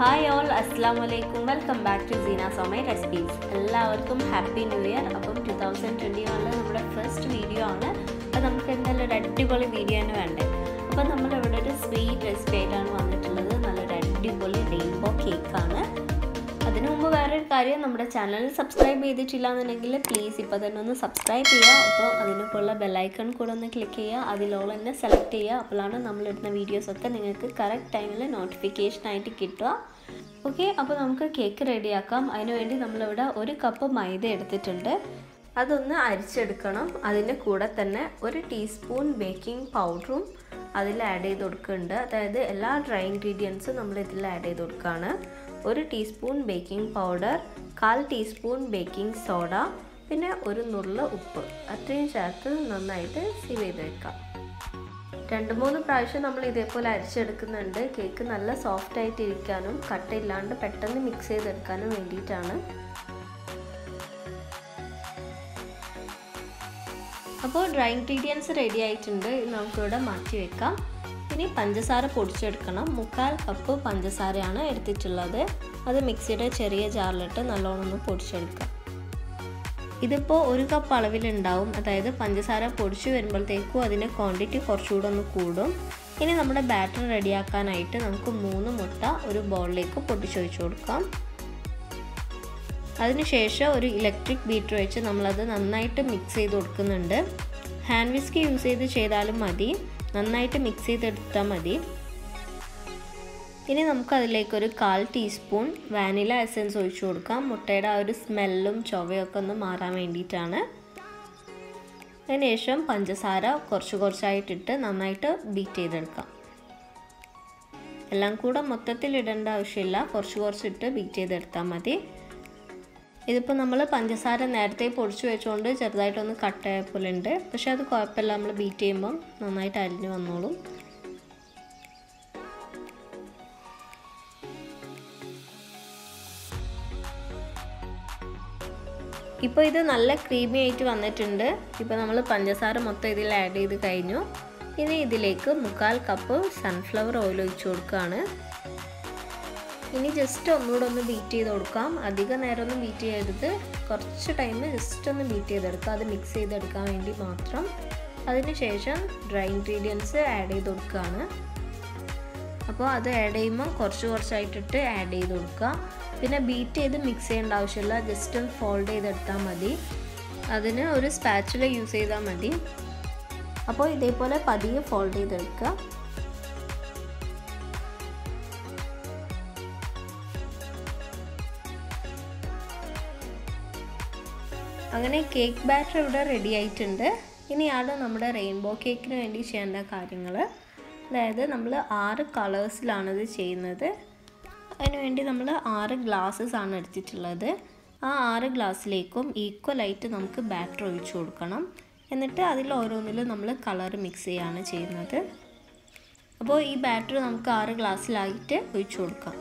hi all അസ്സാം വലൈക്കും welcome back to Seena സോമൈ റെസിപ്പീസ് എല്ലാവർക്കും ഹാപ്പി ന്യൂ ഇയർ അപ്പം ടു തൗസൻഡ് ട്വൻറ്റി വണ്ണിൽ നമ്മുടെ ഫസ്റ്റ് വീഡിയോ ആണ് അപ്പം നമുക്ക് എന്തായാലും ഒരു അടിപൊളി വീഡിയോ ആണ് വേണ്ടത് അപ്പം നമ്മളിവിടെ ഒരു സ്വീറ്റ് റെസിപ്പി ആയിട്ടാണ് വന്നിട്ടുള്ളത് നല്ലൊരു അടിപൊളി റെയിൻബോ കേക്കാണ് അതിനു മുമ്പ് വേറൊരു കാര്യം നമ്മുടെ ചാനൽ സബ്സ്ക്രൈബ് ചെയ്തിട്ടില്ല എന്നുണ്ടെങ്കിൽ പ്ലീസ് ഇപ്പോൾ തന്നെ ഒന്ന് സബ്സ്ക്രൈബ് ചെയ്യുക അപ്പോൾ അതിനൊക്കെയുള്ള ബെല്ലൈക്കൺ കൂടെ ഒന്ന് ക്ലിക്ക് ചെയ്യുക അതിലോളം തന്നെ സെലക്ട് ചെയ്യുക അപ്പോഴാണ് നമ്മളിടുന്ന വീഡിയോസൊക്കെ നിങ്ങൾക്ക് കറക്റ്റ് ടൈമിൽ നോട്ടിഫിക്കേഷൻ ആയിട്ട് കിട്ടുക ഓക്കെ അപ്പോൾ നമുക്ക് കേക്ക് റെഡിയാക്കാം അതിനുവേണ്ടി നമ്മളിവിടെ ഒരു കപ്പ് മൈദ എടുത്തിട്ടുണ്ട് അതൊന്ന് അരിച്ചെടുക്കണം അതിൻ്റെ കൂടെ തന്നെ ഒരു ടീസ്പൂൺ ബേക്കിംഗ് പൗഡറും അതിൽ ആഡ് ചെയ്ത് കൊടുക്കുന്നുണ്ട് അതായത് എല്ലാ ഡ്രൈ ഇൻഗ്രീഡിയൻസും നമ്മൾ ഇതിൽ ആഡ് ചെയ്ത് കൊടുക്കുകയാണ് ഒരു ടീസ്പൂൺ ബേക്കിംഗ് പൗഡർ കാൽ ടീസ്പൂൺ ബേക്കിംഗ് സോഡ പിന്നെ ഒരു നുള്ള് ഉപ്പ് അത്രയും ചേർത്ത് നന്നായിട്ട് സീവ് ചെയ്ത് വെക്കാം രണ്ട് മൂന്ന് പ്രാവശ്യം നമ്മൾ ഇതേപോലെ അരിച്ചെടുക്കുന്നുണ്ട് കേക്ക് നല്ല സോഫ്റ്റ് ആയിട്ട് ഇരിക്കാനും കട്ടയില്ലാണ്ട് പെട്ടെന്ന് മിക്സ് ചെയ്തെടുക്കാനും വേണ്ടിയിട്ടാണ് അപ്പോൾ ഡ്രൈ ഇൻഗ്രീഡിയൻസ് റെഡി ആയിട്ടുണ്ട് നമുക്കിവിടെ മാറ്റി വെക്കാം ഇനി പഞ്ചസാര പൊടിച്ചെടുക്കണം മുക്കാൽ കപ്പ് പഞ്ചസാരയാണ് എടുത്തിട്ടുള്ളത് അത് മിക്സിയുടെ ചെറിയ ജാറിലിട്ട് നല്ലോണം ഒന്ന് പൊടിച്ചെടുക്കാം ഇതിപ്പോൾ ഒരു കപ്പ് അളവിലുണ്ടാവും അതായത് പഞ്ചസാര പൊടിച്ച് വരുമ്പോഴത്തേക്കും അതിൻ്റെ ക്വാണ്ടിറ്റി കുറച്ചുകൂടെ ഒന്ന് കൂടും ഇനി നമ്മുടെ ബാറ്റർ റെഡിയാക്കാനായിട്ട് നമുക്ക് മൂന്ന് മുട്ട ഒരു ബൗളിലേക്ക് പൊട്ടിച്ചൊഴിച്ച് കൊടുക്കാം അതിനുശേഷം ഒരു ഇലക്ട്രിക് ബീറ്റർ വെച്ച് നമ്മളത് നന്നായിട്ട് മിക്സ് ചെയ്ത് കൊടുക്കുന്നുണ്ട് ഹാൻഡ് വിസ്ക് യൂസ് ചെയ്ത് ചെയ്താലും മതി നന്നായിട്ട് മിക്സ് ചെയ്തെടുത്താൽ മതി ഇനി നമുക്ക് അതിലേക്ക് ഒരു കാൽ ടീസ്പൂൺ വാനില എസൻസ് ഒഴിച്ചു കൊടുക്കാം മുട്ടയുടെ ആ ഒരു സ്മെല്ലും ചൊവയൊക്കെ ഒന്ന് മാറാൻ വേണ്ടിയിട്ടാണ് അതിനുശേഷം പഞ്ചസാര കുറച്ച് കുറച്ചായിട്ടിട്ട് നന്നായിട്ട് ബീറ്റ് ചെയ്തെടുക്കാം എല്ലാം കൂടെ മൊത്തത്തിൽ ഇടേണ്ട ആവശ്യമില്ല കുറച്ച് കുറച്ചിട്ട് ബീറ്റ് ചെയ്തെടുത്താൽ മതി ഇതിപ്പോൾ നമ്മൾ പഞ്ചസാര നേരത്തെ പൊടിച്ചു വെച്ചുകൊണ്ട് ചെറുതായിട്ടൊന്ന് കട്ടായ പോലെ ഉണ്ട് പക്ഷേ അത് കുഴപ്പമില്ല നമ്മൾ ബീറ്റ് ചെയ്യുമ്പം നന്നായിട്ട് അരിഞ്ഞു വന്നോളും ഇപ്പോൾ ഇത് നല്ല ക്രീമി ആയിട്ട് വന്നിട്ടുണ്ട് ഇപ്പോൾ നമ്മൾ പഞ്ചസാര മൊത്തം ഇതിൽ ആഡ് ചെയ്ത് കഴിഞ്ഞു ഇനി ഇതിലേക്ക് മുക്കാൽ കപ്പ് സൺഫ്ലവർ ഓയിൽ ഒഴിച്ചു കൊടുക്കുകയാണ് ഇനി ജസ്റ്റ് ഒന്നുകൂടെ ഒന്ന് ബീറ്റ് ചെയ്ത് കൊടുക്കാം അധിക നേരം ഒന്നും ബീറ്റ് ചെയ്യരുത് കുറച്ച് ടൈം ജസ്റ്റ് ഒന്ന് ബീറ്റ് ചെയ്തെടുക്കുക അത് മിക്സ് ചെയ്തെടുക്കാൻ വേണ്ടി മാത്രം അതിനുശേഷം ഡ്രൈ ഇൻഗ്രീഡിയൻസ് ആഡ് ചെയ്ത് കൊടുക്കുകയാണ് അപ്പോൾ അത് ആഡ് ചെയ്യുമ്പോൾ കുറച്ച് കുറച്ചായിട്ടിട്ട് ആഡ് ചെയ്ത് കൊടുക്കുക പിന്നെ ബീറ്റ് ചെയ്ത് മിക്സ് ചെയ്യേണ്ട ആവശ്യമില്ല ജസ്റ്റ് ഒന്ന് ഫോൾഡ് ചെയ്തെടുത്താൽ മതി അതിന് ഒരു സ്പാച്ചുല യൂസ് ചെയ്താൽ മതി അപ്പോൾ ഇതേപോലെ പതിയെ ഫോൾഡ് ചെയ്തെടുക്കുക അങ്ങനെ കേക്ക് ബാറ്റർ ഇവിടെ റെഡി ആയിട്ടുണ്ട് ഇനിയാണ് നമ്മുടെ റെയിൻബോ കേക്കിന് വേണ്ടി ചെയ്യേണ്ട കാര്യങ്ങൾ അതായത് നമ്മൾ ആറ് കളേഴ്സിലാണ് ഇത് ചെയ്യുന്നത് അതിനുവേണ്ടി നമ്മൾ ആറ് ഗ്ലാസ്സസ് ആണ് എടുത്തിട്ടുള്ളത് ആ ആറ് ഗ്ലാസ്സിലേക്കും ഈക്വലായിട്ട് നമുക്ക് ബാറ്റർ ഒഴിച്ചു കൊടുക്കണം എന്നിട്ട് അതിൽ ഓരോന്നിലും നമ്മൾ കളർ മിക്സ് ചെയ്യുകയാണ് ചെയ്യുന്നത് അപ്പോൾ ഈ ബാറ്റർ നമുക്ക് ആറ് ഗ്ലാസ്സിലായിട്ട് ഒഴിച്ചു കൊടുക്കാം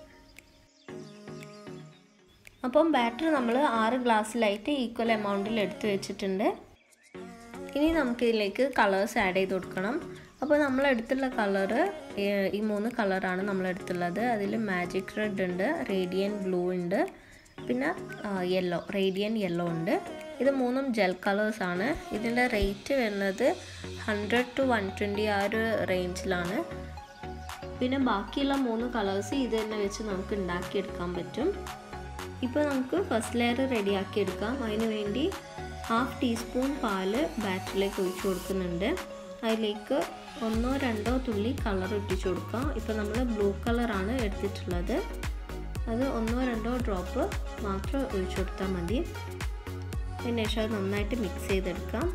അപ്പം ബാറ്റർ നമ്മൾ ആറ് ഗ്ലാസ്സിലായിട്ട് ഈക്വൽ എമൗണ്ടിൽ എടുത്ത് വെച്ചിട്ടുണ്ട് ഇനി നമുക്കിതിലേക്ക് കളേഴ്സ് ആഡ് ചെയ്ത് കൊടുക്കണം അപ്പോൾ നമ്മൾ എടുത്തുള്ള കളറ് ഈ മൂന്ന് കളറാണ് നമ്മൾ എടുത്തുള്ളത് അതിൽ മാജിക് റെഡ് ഉണ്ട് റേഡിയൻ ബ്ലൂ ഉണ്ട് പിന്നെ യെല്ലോ റേഡിയൻ യെല്ലോ ഉണ്ട് ഇത് മൂന്നും ജെൽ കളേഴ്സാണ് ഇതിൻ്റെ റേറ്റ് വരുന്നത് ഹൺഡ്രഡ് ടു വൺ ട്വൻറ്റി ആ ഒരു റേഞ്ചിലാണ് പിന്നെ ബാക്കിയുള്ള മൂന്ന് കളേഴ്സ് ഇത് തന്നെ വെച്ച് നമുക്ക് ഉണ്ടാക്കിയെടുക്കാൻ പറ്റും ഇപ്പോൾ നമുക്ക് ഫസ്റ്റ് ലെയർ റെഡിയാക്കി എടുക്കാം അതിന് വേണ്ടി ഹാഫ് ടീസ്പൂൺ പാല് ബാറ്ററിലേക്ക് ഒഴിച്ചു കൊടുക്കുന്നുണ്ട് അതിലേക്ക് ഒന്നോ രണ്ടോ തുള്ളി കളർ ഇട്ടിച്ചു കൊടുക്കാം ഇപ്പോൾ നമ്മൾ ബ്ലൂ കളറാണ് എടുത്തിട്ടുള്ളത് അത് ഒന്നോ രണ്ടോ ഡ്രോപ്പ് മാത്രം ഒഴിച്ചു കൊടുത്താൽ മതി അതിന് ശേഷം അത് നന്നായിട്ട് മിക്സ് ചെയ്തെടുക്കാം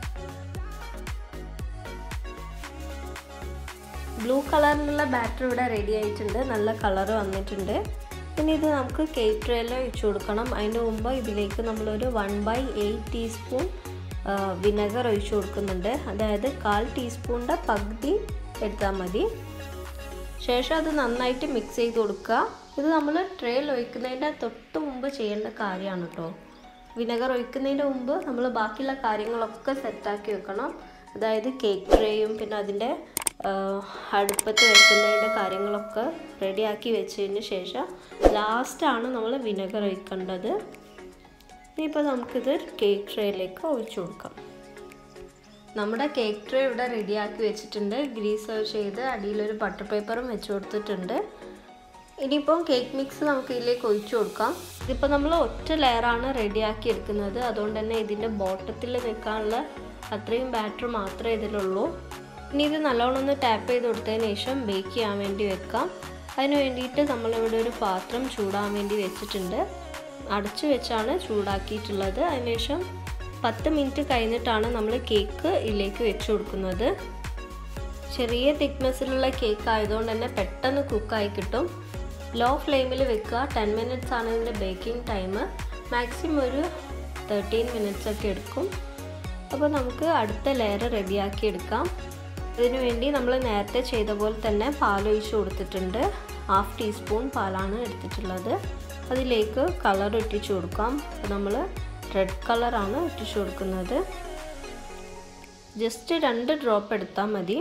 ബ്ലൂ കളറിലുള്ള ബാറ്റർ ഇവിടെ റെഡി ആയിട്ടുണ്ട് നല്ല കളർ വന്നിട്ടുണ്ട് പിന്നെ ഇത് നമുക്ക് കേക്ക് ട്രേയിൽ ഒഴിച്ചു കൊടുക്കണം അതിൻ്റെ മുമ്പ് ഇതിലേക്ക് നമ്മളൊരു one by eight teaspoon vinegar ഒഴിച്ചു കൊടുക്കുന്നുണ്ട് അതായത് കാൽ ടീസ്പൂണിൻ്റെ പകുതി എടുത്താൽ മതി ശേഷം അത് നന്നായിട്ട് മിക്സ് ചെയ്ത് കൊടുക്കുക ഇത് നമ്മൾ ട്രേയിൽ ഒഴിക്കുന്നതിൻ്റെ തൊട്ട് മുമ്പ് ചെയ്യേണ്ട കാര്യമാണ് കേട്ടോ വിനെഗർ ഒഴിക്കുന്നതിൻ്റെ മുമ്പ് നമ്മൾ ബാക്കിയുള്ള കാര്യങ്ങളൊക്കെ സെറ്റാക്കി വെക്കണം അതായത് കേക്ക് ട്രേയും പിന്നെ അതിൻ്റെ അടുപ്പത്ത് വെക്കുന്നതിൻ്റെ കാര്യങ്ങളൊക്കെ റെഡിയാക്കി വെച്ചതിന് ശേഷം ലാസ്റ്റാണ് നമ്മൾ വിനെഗർ ഒഴിക്കേണ്ടത് ഇനിയിപ്പോൾ നമുക്കിത് കേക്ക് ട്രേയിലേക്ക് ഒഴിച്ചു കൊടുക്കാം നമ്മുടെ കേക്ക് ട്രേ ഇവിടെ റെഡിയാക്കി വെച്ചിട്ടുണ്ട് ഗ്രീസ് സെർവ് ചെയ്ത് അടിയിലൊരു ബട്ടർ പേപ്പറും വെച്ച് കൊടുത്തിട്ടുണ്ട് ഇനിയിപ്പം കേക്ക് മിക്സ് നമുക്ക് ഇതിലേക്ക് ഒഴിച്ചു കൊടുക്കാം ഇതിപ്പോൾ നമ്മൾ ഒറ്റ ലെയറാണ് റെഡിയാക്കി എടുക്കുന്നത് അതുകൊണ്ട് തന്നെ ഇതിൻ്റെ ബോട്ടത്തിൽ നിൽക്കാനുള്ള അത്രയും ബാറ്റർ മാത്രമേ ഇതിലുള്ളൂ ഇനി ഇത് നല്ലോണം ഒന്ന് ടാപ്പ് ചെയ്ത് കൊടുത്തതിന് ശേഷം ബേക്ക് ചെയ്യാൻ വേണ്ടി വെക്കാം അതിന് വേണ്ടിയിട്ട് നമ്മളിവിടെ ഒരു പാത്രം ചൂടാൻ വേണ്ടി വെച്ചിട്ടുണ്ട് അടച്ചു വെച്ചാണ് ചൂടാക്കിയിട്ടുള്ളത് അതിനുശേഷം പത്ത് മിനിറ്റ് കഴിഞ്ഞിട്ടാണ് നമ്മൾ കേക്ക് ഇതിലേക്ക് വെച്ച് കൊടുക്കുന്നത് ചെറിയ തിക്നെസ്സിലുള്ള കേക്ക് ആയതുകൊണ്ട് തന്നെ പെട്ടെന്ന് കുക്കായി കിട്ടും ലോ ഫ്ലെയിമിൽ വെക്കുക ടെൻ മിനിറ്റ്സ് ആണ് ഇതിൻ്റെ ബേക്കിംഗ് ടൈം മാക്സിമം ഒരു തേർട്ടീൻ മിനിറ്റ്സ് ഒക്കെ എടുക്കും അപ്പോൾ നമുക്ക് അടുത്ത ലെയർ റെഡിയാക്കി എടുക്കാം ഇതിനു വേണ്ടി നമ്മൾ നേരത്തെ ചെയ്ത പോലെ തന്നെ പാലൊഴിച്ച് കൊടുത്തിട്ടുണ്ട് ഹാഫ് ടീസ്പൂൺ പാലാണ് എടുത്തിട്ടുള്ളത് അതിലേക്ക് കളർ ഇട്ടിച്ച് കൊടുക്കാം നമ്മൾ റെഡ് കളറാണ് ഇട്ടിച്ച് കൊടുക്കുന്നത് ജസ്റ്റ് രണ്ട് ഡ്രോപ്പ് എടുത്താൽ മതി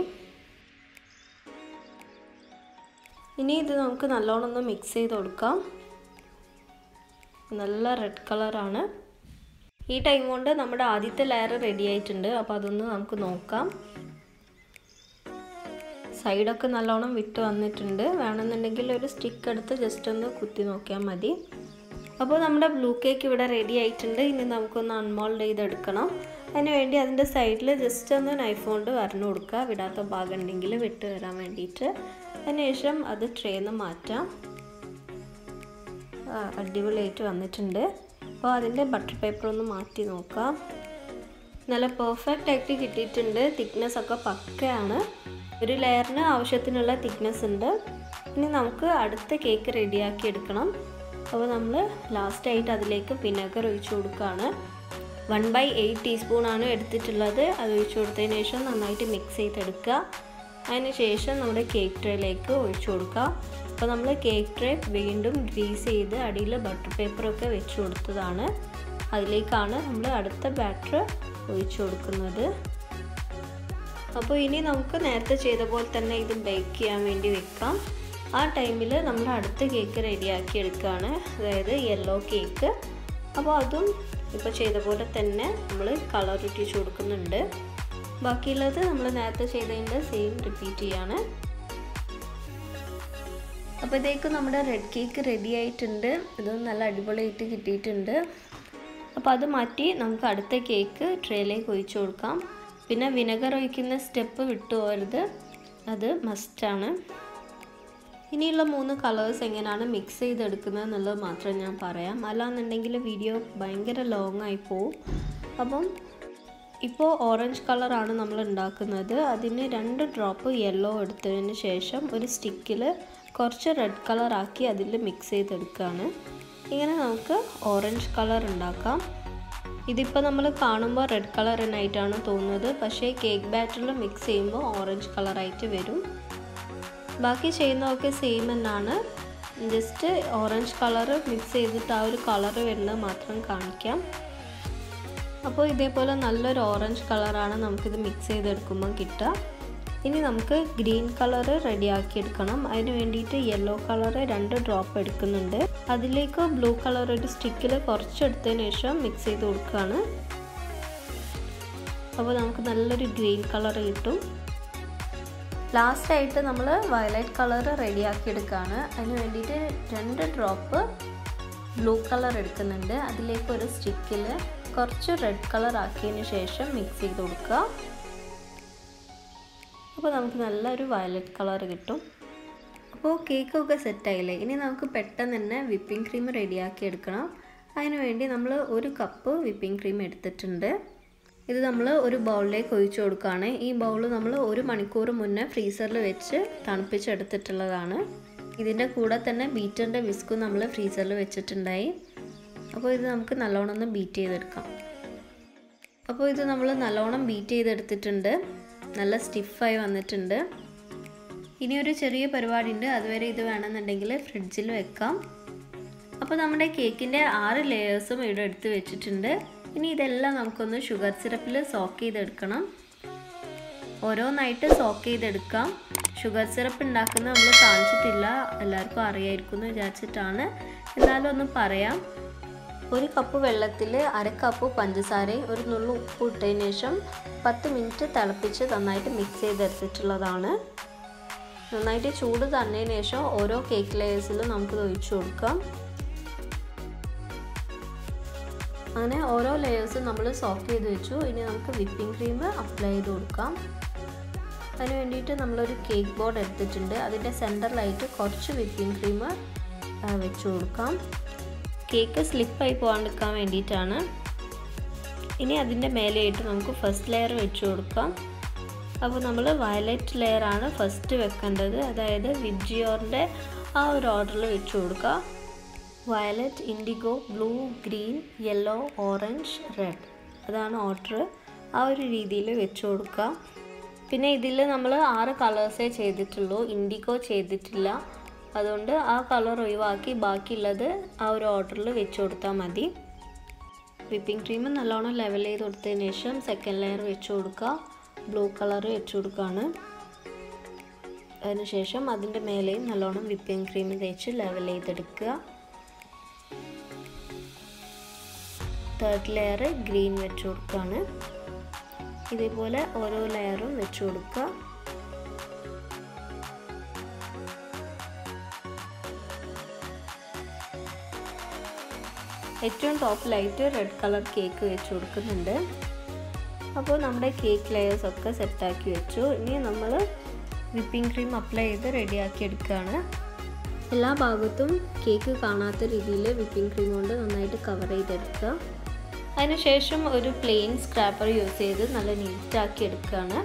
ഇനി ഇത് നമുക്ക് നല്ലോണം ഒന്ന് മിക്സ് ചെയ്ത് കൊടുക്കാം നല്ല റെഡ് കളറാണ് ഈ ടൈം കൊണ്ട് നമ്മുടെ ആദ്യത്തെ ലെയർ റെഡി ആയിട്ടുണ്ട് അപ്പോൾ അതൊന്ന് നമുക്ക് നോക്കാം സൈഡൊക്കെ നല്ലോണം വിട്ട് വന്നിട്ടുണ്ട് വേണമെന്നുണ്ടെങ്കിൽ ഒരു സ്റ്റിക്ക് എടുത്ത് ജസ്റ്റ് ഒന്ന് കുത്തി നോക്കിയാൽ മതി അപ്പോൾ നമ്മുടെ ബ്ലൂ കേക്ക് ഇവിടെ റെഡി ആയിട്ടുണ്ട് ഇനി നമുക്കൊന്ന് അൺമോൾഡ് ചെയ്തെടുക്കണം അതിന് വേണ്ടി അതിൻ്റെ സൈഡിൽ ജസ്റ്റ് ഒന്ന് നൈഫ് കൊണ്ട് വരഞ്ഞു കൊടുക്കുക വിടാത്ത ഭാഗം ഉണ്ടെങ്കിൽ വിട്ട് വരാൻ വേണ്ടിയിട്ട് അതിനുശേഷം അത് ട്രേന്ന് മാറ്റാം അടിപൊളിയായിട്ട് വന്നിട്ടുണ്ട് അപ്പോൾ അതിൻ്റെ ബട്ടർ പേപ്പർ ഒന്ന് മാറ്റി നോക്കാം നല്ല പെർഫെക്റ്റ് ആയിട്ട് കിട്ടിയിട്ടുണ്ട് തിക്നെസ് ഒക്കെ പക്കയാണ് ഒരു ലെയറിന് ആവശ്യത്തിനുള്ള തിക്നെസ് ഉണ്ട് ഇനി നമുക്ക് അടുത്ത കേക്ക് റെഡിയാക്കി എടുക്കണം അപ്പോൾ നമ്മൾ ലാസ്റ്റായിട്ട് അതിലേക്ക് വിനെഗർ ഒഴിച്ചു കൊടുക്കുകയാണ് വൺ ബൈ എയ്റ്റ് ടീസ്പൂൺ ആണ് എടുത്തിട്ടുള്ളത് അത് ഒഴിച്ചു കൊടുത്തതിന് ശേഷം നന്നായിട്ട് മിക്സ് ചെയ്തെടുക്കുക അതിന് ശേഷം നമ്മുടെ കേക്ക് ട്രേയിലേക്ക് ഒഴിച്ചു കൊടുക്കുക അപ്പോൾ നമ്മൾ കേക്ക് ട്രേ വീണ്ടും ഗ്രീസ് ചെയ്ത് അടിയിൽ ബട്ടർ പേപ്പറൊക്കെ വെച്ച് കൊടുത്തതാണ് അതിലേക്കാണ് നമ്മൾ അടുത്ത ബാറ്റർ ഒഴിച്ചു കൊടുക്കുന്നത് അപ്പോൾ ഇനി നമുക്ക് നേരത്തെ ചെയ്ത പോലെ തന്നെ ഇത് ബേക്ക് ചെയ്യാൻ വേണ്ടി വെക്കാം ആ ടൈമിൽ നമ്മൾ അടുത്ത കേക്ക് റെഡിയാക്കി എടുക്കുകയാണ് അതായത് യെല്ലോ കേക്ക് അപ്പോൾ അതും ഇപ്പോൾ ചെയ്ത പോലെ തന്നെ നമ്മൾ കളർ ഇട്ടിച്ച് കൊടുക്കുന്നുണ്ട് ബാക്കിയുള്ളത് നമ്മൾ നേരത്തെ ചെയ്തതിൻ്റെ സെയിം റിപ്പീറ്റ് ചെയ്യാണ് അപ്പോഴത്തേക്കും നമ്മുടെ റെഡ് കേക്ക് റെഡി ആയിട്ടുണ്ട് ഇത് നല്ല അടിപൊളിയായിട്ട് കിട്ടിയിട്ടുണ്ട് അപ്പോൾ അത് മാറ്റി നമുക്ക് അടുത്ത കേക്ക് ട്രേയിലേക്ക് ഒഴിച്ചു കൊടുക്കാം പിന്നെ വിനെഗർ ഒഴിക്കുന്ന സ്റ്റെപ്പ് വിട്ടുപോകരുത് അത് മസ്റ്റാണ് ഇനിയുള്ള മൂന്ന് കളേഴ്സ് എങ്ങനെയാണ് മിക്സ് ചെയ്തെടുക്കുന്നത് എന്നുള്ളത് മാത്രം ഞാൻ പറയാം അല്ലാന്നുണ്ടെങ്കിൽ വീഡിയോ ഭയങ്കര ലോങ് ആയി പോവും അപ്പം ഇപ്പോൾ ഓറഞ്ച് കളറാണ് നമ്മൾ ഉണ്ടാക്കുന്നത് അതിന് രണ്ട് ഡ്രോപ്പ് യെല്ലോ എടുത്തതിന് ശേഷം ഒരു സ്റ്റിക്കിൽ കുറച്ച് റെഡ് കളറാക്കി അതിൽ മിക്സ് ചെയ്തെടുക്കുകയാണ് ഇങ്ങനെ നമുക്ക് ഓറഞ്ച് കളർ ഉണ്ടാക്കാം ഇതിപ്പോൾ നമ്മൾ കാണുമ്പോൾ റെഡ് കളറിനായിട്ടാണ് തോന്നുന്നത് പക്ഷേ കേക്ക് ബാറ്ററിൽ മിക്സ് ചെയ്യുമ്പോൾ ഓറഞ്ച് കളറായിട്ട് വരും ബാക്കി ചെയ്യുന്നതൊക്കെ സെയിം തന്നെയാണ് ജസ്റ്റ് ഓറഞ്ച് കളർ മിക്സ് ചെയ്തിട്ട് ആ ഒരു കളർ വരുന്നത് മാത്രം കാണിക്കാം അപ്പോൾ ഇതേപോലെ നല്ലൊരു ഓറഞ്ച് കളറാണ് നമുക്കിത് മിക്സ് ചെയ്തെടുക്കുമ്പോൾ കിട്ടുക ഇനി നമുക്ക് ഗ്രീൻ കളർ റെഡിയാക്കി എടുക്കണം അതിന് വേണ്ടിയിട്ട് യെല്ലോ കളർ രണ്ട് ഡ്രോപ്പ് എടുക്കുന്നുണ്ട് അതിലേക്ക് ബ്ലൂ കളർ ഒരു സ്റ്റിക്കിൽ കുറച്ചെടുത്തതിന് ശേഷം മിക്സ് ചെയ്ത് കൊടുക്കുകയാണ് അപ്പോൾ നമുക്ക് നല്ലൊരു ഗ്രീൻ കളർ കിട്ടും ലാസ്റ്റായിട്ട് നമ്മൾ വയലറ്റ് കളർ റെഡിയാക്കി എടുക്കുകയാണ് അതിന് വേണ്ടിയിട്ട് രണ്ട് ഡ്രോപ്പ് ബ്ലൂ കളർ എടുക്കുന്നുണ്ട് അതിലേക്ക് ഒരു സ്റ്റിക്കിൽ കുറച്ച് റെഡ് കളർ ആക്കിയതിന് ശേഷം മിക്സ് ചെയ്ത് കൊടുക്കുക അപ്പോൾ നമുക്ക് നല്ലൊരു വയലറ്റ് കളർ കിട്ടും അപ്പോൾ കേക്കൊക്കെ സെറ്റായില്ലേ ഇനി നമുക്ക് പെട്ടെന്ന് തന്നെ വിപ്പിംഗ് ക്രീം റെഡിയാക്കി എടുക്കണം അതിന് വേണ്ടി നമ്മൾ ഒരു കപ്പ് വിപ്പിംഗ് ക്രീം എടുത്തിട്ടുണ്ട് ഇത് നമ്മൾ ഒരു ബൗളിലേക്ക് ഒഴിച്ചു കൊടുക്കുകയാണ് ഈ ബൗൾ നമ്മൾ ഒരു മണിക്കൂർ മുന്നേ ഫ്രീസറിൽ വെച്ച് തണുപ്പിച്ചെടുത്തിട്ടുള്ളതാണ് ഇതിൻ്റെ കൂടെ തന്നെ ബീറ്ററിൻ്റെ വിസ്കും നമ്മൾ ഫ്രീസറിൽ വെച്ചിട്ടുണ്ടായി അപ്പോൾ ഇത് നമുക്ക് നല്ലോണം ഒന്ന് ബീറ്റ് ചെയ്തെടുക്കാം അപ്പോൾ ഇത് നമ്മൾ നല്ലോണം ബീറ്റ് ചെയ്തെടുത്തിട്ടുണ്ട് നല്ല സ്റ്റിഫായി വന്നിട്ടുണ്ട് ഇനി ഒരു ചെറിയ പരിപാടി ഉണ്ട് അതുവരെ ഇത് വേണമെന്നുണ്ടെങ്കിൽ ഫ്രിഡ്ജിൽ വെക്കാം അപ്പോൾ നമ്മുടെ കേക്കിൻ്റെ ആറ് ലെയേഴ്സും ഇവിടെ എടുത്ത് വെച്ചിട്ടുണ്ട് ഇനി ഇതെല്ലാം നമുക്കൊന്ന് ഷുഗർ സിറപ്പിൽ സോക്ക് ചെയ്തെടുക്കണം ഓരോന്നായിട്ട് സോക്ക് ചെയ്തെടുക്കാം ഷുഗർ സിറപ്പ് ഉണ്ടാക്കുന്നത് നമ്മൾ കാണിച്ചിട്ടില്ല എല്ലാവർക്കും അറിയായിരിക്കും എന്ന് വിചാരിച്ചിട്ടാണ് എന്നാലും ഒന്ന് പറയാം ഒരു കപ്പ് വെള്ളത്തിൽ അര കപ്പ് പഞ്ചസാരയും ഒരു നുള്ളു ഉപ്പ് ഇട്ടതിന് ശേഷം പത്ത് മിനിറ്റ് തിളപ്പിച്ച് നന്നായിട്ട് മിക്സ് ചെയ്തെടുത്തിട്ടുള്ളതാണ് നന്നായിട്ട് ചൂട് തന്നതിന് ശേഷം ഓരോ കേക്ക് ലെയേഴ്സിലും നമുക്ക് ഒഴിച്ചു കൊടുക്കാം അങ്ങനെ ഓരോ ലെയേഴ്സും നമ്മൾ സോക്ക് ചെയ്ത് വെച്ചു ഇനി നമുക്ക് വിപ്പിംഗ് ക്രീം അപ്ലൈ ചെയ്ത് കൊടുക്കാം അതിന് വേണ്ടിയിട്ട് നമ്മളൊരു കേക്ക് ബോർഡ് എടുത്തിട്ടുണ്ട് അതിൻ്റെ സെൻറ്ററിലായിട്ട് കുറച്ച് വിപ്പിംഗ് ക്രീം വെച്ച് കൊടുക്കാം കേക്ക് സ്ലിപ്പായി പോകാണ്ടിരിക്കാൻ വേണ്ടിയിട്ടാണ് ഇനി അതിൻ്റെ മേലെയായിട്ട് നമുക്ക് ഫസ്റ്റ് ലെയർ വെച്ച് കൊടുക്കാം അപ്പോൾ നമ്മൾ വയലറ്റ് ലെയറാണ് ഫസ്റ്റ് വെക്കേണ്ടത് അതായത് വിബ്ജിയോറിൻ്റെ ആ ഒരു ഓർഡറിൽ വെച്ച് കൊടുക്കുക violet indigo blue green yellow orange red അതാണ് ഓർഡർ ആ ഒരു രീതിയിൽ വെച്ച് കൊടുക്കുക പിന്നെ ഇതിൽ നമ്മൾ ആറ് കളേഴ്സേ ചെയ്തിട്ടുള്ളൂ ഇൻഡിഗോ ചെയ്തിട്ടില്ല അതുകൊണ്ട് ആ കളർ ഒഴിവാക്കി ബാക്കിയുള്ളത് ആ ഒരു ഓർഡറിൽ വെച്ച് കൊടുത്താൽ മതി വിപ്പിംഗ് ക്രീം നല്ലോണം ലെവൽ ചെയ്ത് കൊടുത്തതിന് ശേഷം സെക്കൻഡ് ലെയർ വെച്ച് കൊടുക്കുക ബ്ലൂ കളർ വെച്ച് കൊടുക്കുകയാണ് അതിനുശേഷം അതിൻ്റെ മേലെയും നല്ലോണം വിപ്പിംഗ് ക്രീം തേച്ച് ലെവൽ ചെയ്തെടുക്കുക തേർഡ് ലെയർ ഗ്രീൻ വെച്ച് കൊടുക്കുകയാണ് ഇതേപോലെ ഓരോ ലെയറും വെച്ച് കൊടുക്കുക ഏറ്റവും ടോപ്പിലായിട്ട് റെഡ് കളർ കേക്ക് വെച്ച് കൊടുക്കുന്നുണ്ട് അപ്പോൾ നമ്മുടെ കേക്ക് ലെയേഴ്സ് ഒക്കെ സെറ്റാക്കി വെച്ചു ഇനി നമ്മൾ വിപ്പിംഗ് ക്രീം അപ്ലൈ ചെയ്ത് റെഡിയാക്കി എടുക്കുകയാണ് എല്ലാ ഭാഗത്തും കേക്ക് കാണാത്ത രീതിയിൽ വിപ്പിംഗ് ക്രീം കൊണ്ട് നന്നായിട്ട് കവർ ചെയ്തെടുക്കുക അതിനുശേഷം ഒരു പ്ലെയിൻ സ്ക്രാപ്പർ യൂസ് ചെയ്ത് നല്ല നീറ്റാക്കി എടുക്കുകയാണ്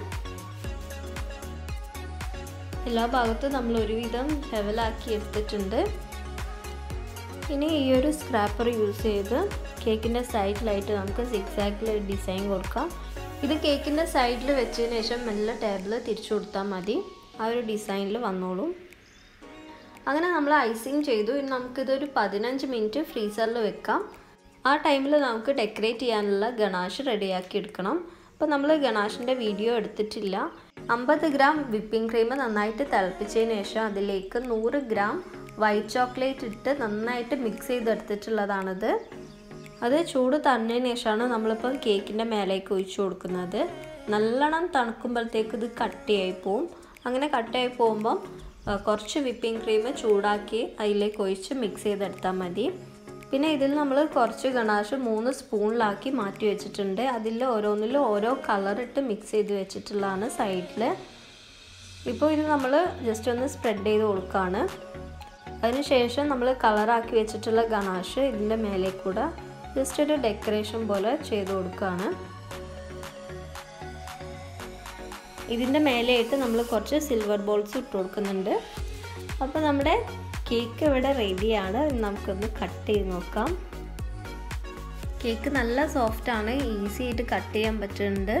എല്ലാ ഭാഗത്തും നമ്മൾ ഒരുവിധം ലെവലാക്കി എടുത്തിട്ടുണ്ട് ഇനി ഈ ഒരു സ്ക്രാപ്പർ യൂസ് ചെയ്ത് കേക്കിൻ്റെ സൈഡിലായിട്ട് നമുക്ക് സിക്സാക്കിൽ ഒരു ഡിസൈൻ കൊടുക്കാം ഇത് കേക്കിൻ്റെ സൈഡിൽ വെച്ചതിന് ശേഷം മെല്ലെ ടേബിൾ തിരിച്ചു കൊടുത്താൽ മതി ആ ഒരു ഡിസൈനിൽ വന്നോളും അങ്ങനെ നമ്മൾ ഐസിങ് ചെയ്തു ഇനി നമുക്കിതൊരു പതിനഞ്ച് മിനിറ്റ് ഫ്രീസറിൽ വെക്കാം ആ ടൈമിൽ നമുക്ക് ഡെക്കറേറ്റ് ചെയ്യാനുള്ള ഗണാഷ് റെഡിയാക്കി എടുക്കണം അപ്പോൾ നമ്മൾ ഗണാഷിൻ്റെ വീഡിയോ എടുത്തിട്ടില്ല അമ്പത് ഗ്രാം വിപ്പിംഗ് ക്രീം നന്നായിട്ട് തിളപ്പിച്ചതിന് ശേഷം അതിലേക്ക് നൂറ് ഗ്രാം വൈറ്റ് ചോക്ലേറ്റ് ഇട്ട് നന്നായിട്ട് മിക്സ് ചെയ്തെടുത്തിട്ടുള്ളതാണിത് അത് ചൂട് തന്നതിന് ശേഷമാണ് നമ്മളിപ്പോൾ കേക്കിൻ്റെ മേലേക്ക് ഒഴിച്ചു കൊടുക്കുന്നത് നല്ലോണം തണുക്കുമ്പോഴത്തേക്ക് ഇത് കട്ടിയായി പോവും അങ്ങനെ കട്ടിയായി പോകുമ്പം കുറച്ച് വിപ്പിംഗ് ക്രീം ചൂടാക്കി അതിലേക്ക് ഒഴിച്ച് മിക്സ് ചെയ്തെടുത്താൽ മതി പിന്നെ ഇതിൽ നമ്മൾ കുറച്ച് ഗണാഷ് മൂന്ന് സ്പൂണിലാക്കി മാറ്റി വെച്ചിട്ടുണ്ട് അതിൽ ഓരോന്നിലും ഓരോ കളർ ഇട്ട് മിക്സ് ചെയ്ത് വെച്ചിട്ടുള്ളതാണ് സൈഡിൽ ഇപ്പോൾ ഇത് നമ്മൾ ജസ്റ്റ് ഒന്ന് സ്പ്രെഡ് ചെയ്ത് കൊടുക്കുകയാണ് അതിനുശേഷം നമ്മൾ കളറാക്കി വെച്ചിട്ടുള്ള ഗണാഷ് ഇതിൻ്റെ മേലെ കൂടെ ജസ്റ്റ് ഒരു ഡെക്കറേഷൻ പോലെ ചെയ്ത് കൊടുക്കുകയാണ് ഇതിൻ്റെ മേലെയായിട്ട് നമ്മൾ കുറച്ച് സിൽവർ ബോൾസ് ഇട്ട് കൊടുക്കുന്നുണ്ട് അപ്പോൾ നമ്മുടെ കേക്ക് ഇവിടെ റെഡിയാണ് നമുക്കൊന്ന് കട്ട് ചെയ്ത് നോക്കാം കേക്ക് നല്ല സോഫ്റ്റാണ് ഈസി ആയിട്ട് കട്ട് ചെയ്യാൻ പറ്റുന്നുണ്ട്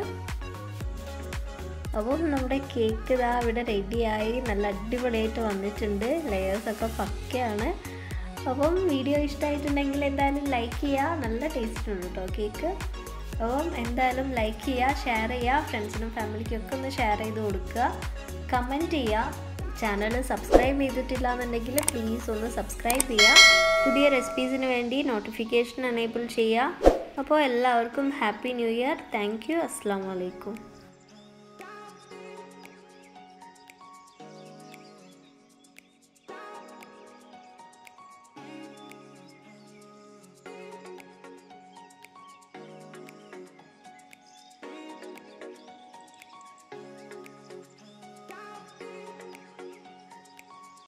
അപ്പം നമ്മുടെ കേക്ക് ഇതാ ഇവിടെ റെഡിയായി നല്ല അടിപൊളിയായിട്ട് വന്നിട്ടുണ്ട് ലെയേഴ്സൊക്കെ പക്കയാണ് അപ്പം വീഡിയോ ഇഷ്ടമായിട്ടുണ്ടെങ്കിൽ എന്തായാലും ലൈക്ക് ചെയ്യുക നല്ല ടേസ്റ്റ് ഉണ്ട് കേട്ടോ കേക്ക് അപ്പം എന്തായാലും ലൈക്ക് ചെയ്യുക ഷെയർ ചെയ്യുക ഫ്രണ്ട്സിനും ഫാമിലിക്കും ഒക്കെ ഒന്ന് ഷെയർ ചെയ്ത് കൊടുക്കുക കമൻറ്റ് ചെയ്യുക ചാനൽ സബ്സ്ക്രൈബ് ചെയ്തിട്ടില്ല എന്നുണ്ടെങ്കിൽ പ്ലീസ് ഒന്ന് സബ്സ്ക്രൈബ് ചെയ്യുക പുതിയ റെസിപ്പീസിന് വേണ്ടി നോട്ടിഫിക്കേഷൻ എനേബിൾ ചെയ്യുക അപ്പോൾ എല്ലാവർക്കും happy new year thank you അസ്സാം വലൈക്കും